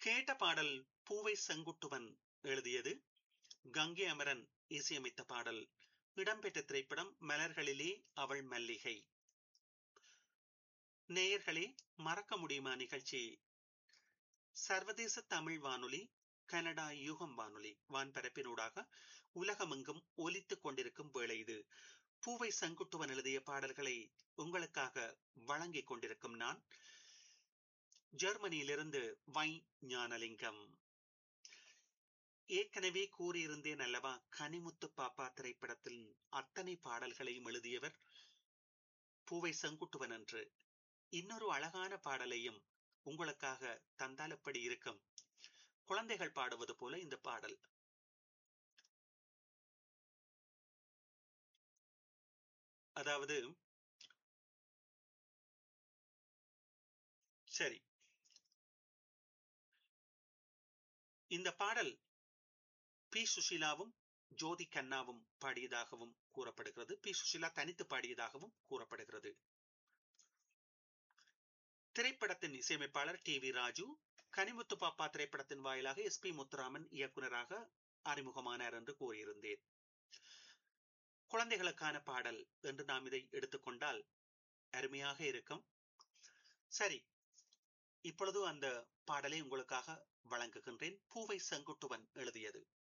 கேட்ட பாடல் பூவை செங்குட்டுவன் எழுதியது கங்கை அமரன் இசையமைத்த பாடல் இடம்பெற்ற திரைப்படம் மலர்களிலே அவள் மல்லிகை நேயர்களே மறக்க முடியுமா நிகழ்ச்சி சர்வதேச தமிழ் வானொலி கனடா யுகம் வானொலி வான்பரப்பினூடாக உலகமெங்கும் ஒலித்துக் கொண்டிருக்கும் வேளை இது பூவை செங்குட்டுவன் எழுதிய பாடல்களை உங்களுக்காக வழங்கிக் கொண்டிருக்கும் நான் ஜெர்மனியிலிருந்து வை ஞானலிங்கம் ஏற்கனவே கூறியிருந்தேன் அல்லவா கனிமுத்து பாப்பா திரைப்படத்தில் அத்தனை பாடல்களையும் எழுதியவர் பூவை செங்குட்டுவன் என்று இன்னொரு அழகான பாடலையும் உங்களுக்காக தந்தால் எப்படி இருக்கும் குழந்தைகள் பாடுவது போல இந்த பாடல் அதாவது சரி இந்த பாடல் பி சுஷிலாவும் ஜோதி கண்ணாவும் பாடியதாகவும் கூறப்படுகிறது பி சுஷிலா தனித்து பாடியதாகவும் கூறப்படுகிறது திரைப்படத்தின் இசையமைப்பாளர் டி வி ராஜு கனிமுத்து பாப்பா திரைப்படத்தின் வாயிலாக எஸ் பி முத்துராமன் இயக்குநராக அறிமுகமானார் என்று கூறியிருந்தேன் குழந்தைகளுக்கான பாடல் என்று நாம் இதை எடுத்துக்கொண்டால் அருமையாக இருக்கும் சரி இப்பொழுது அந்த பாடலை உங்களுக்காக வழங்குகின்றேன் பூவை செங்குட்டுவன் எழுதியது